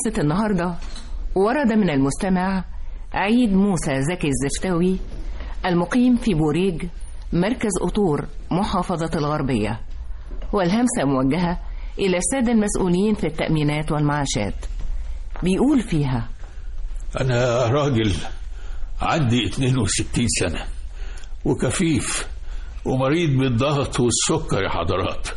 همسة النهاردة ورد من المستمع عيد موسى زكي الزفتاوي المقيم في بوريج مركز أطور محافظة الغربية والهمسة موجهة إلى السادة المسؤولين في التأمينات والمعاشات بيقول فيها أنا راجل عندي 62 سنة وكفيف ومريض بالضغط والسكر يا حضرات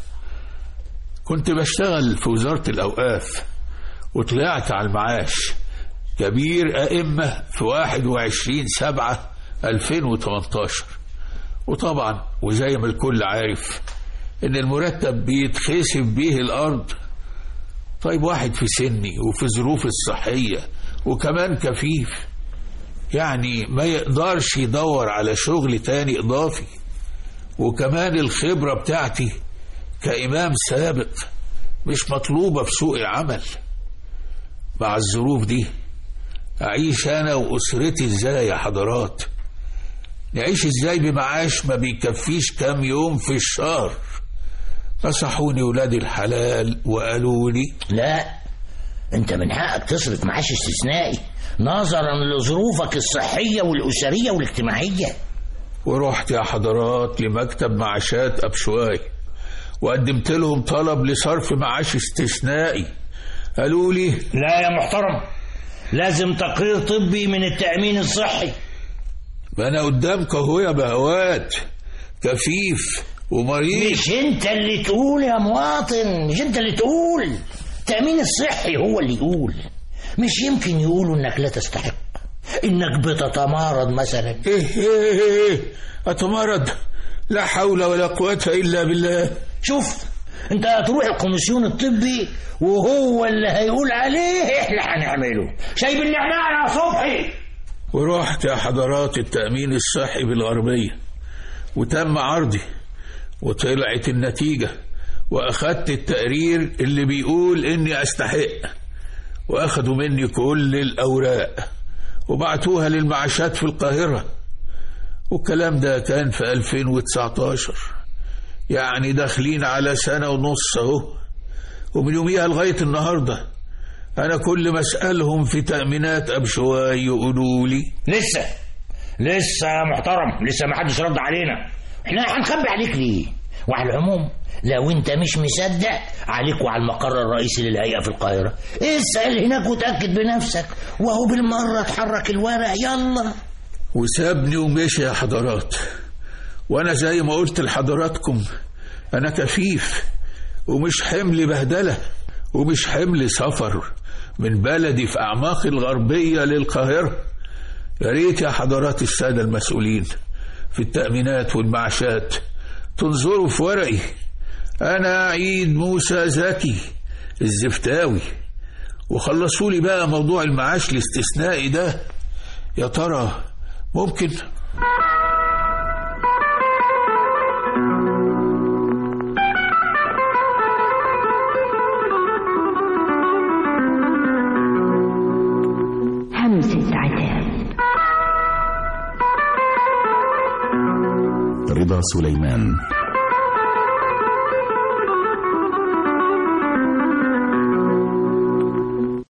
كنت بشتغل في وزارة الأوقاف وطلعت على المعاش كبير أئمة في 21 سبعة 2018 وطبعا وزي ما الكل عارف إن المرتب بيتخسف بيه الأرض طيب واحد في سني وفي ظروف الصحية وكمان كفيف يعني ما يقدرش يدور على شغل تاني إضافي وكمان الخبرة بتاعتي كإمام سابق مش مطلوبة في سوق العمل مع الظروف دي أعيش أنا وأسرتي إزاي يا حضرات نعيش إزاي بمعاش ما بيكفيش كام يوم في الشهر نصحوني ولاد الحلال وقالوا لي لا انت من حقك تصرف معاش استثنائي نظرا لظروفك الصحية والأسرية والاجتماعية ورحت يا حضرات لمكتب معاشات أبشواي وقدمت لهم طلب لصرف معاش استثنائي قالوا لي لا يا محترم لازم تقرير طبي من التأمين الصحي ما أنا قدامك أهو يا بهوات كفيف ومريض مش انت اللي تقول يا مواطن مش انت اللي تقول التأمين الصحي هو اللي يقول مش يمكن يقولوا انك لا تستحق انك بتتمارض مثلا إيه إيه إيه أتمرض لا حول ولا قوة إلا بالله شوف انت هتروح الكوميسيون الطبي وهو اللي هيقول عليه احنا هنعمله شايب النعناع يا صبحي ورحت يا حضرات التأمين الصحي بالغربية وتم عرضي وطلعت النتيجة وأخدت التقرير اللي بيقول إني أستحق وأخدوا مني كل الأوراق وبعتوها للمعاشات في القاهرة والكلام ده كان في 2019 يعني داخلين على سنة ونص أهو ومن يوميها لغاية النهاردة أنا كل ما أسألهم في تأمينات أبشواي يقولوا لي لسه لسه يا محترم لسه ما حدش رد علينا احنا هنخبي عليك ليه وعلى العموم لو انت مش مصدق عليك وعلى المقر الرئيسي للهيئة في القاهرة اسأل هناك وتأكد بنفسك وهو بالمرة تحرك الورق يلا وسابني ومشي يا حضرات وأنا زي ما قلت لحضراتكم أنا كفيف ومش حمل بهدلة ومش حمل سفر من بلدي في أعماق الغربية للقاهرة يا ريت يا حضرات السادة المسؤولين في التأمينات والمعاشات تنظروا في ورقي أنا عيد موسى زكي الزفتاوي وخلصوا لي بقى موضوع المعاش الاستثنائي ده يا ترى ممكن همسة عتاب رضا سليمان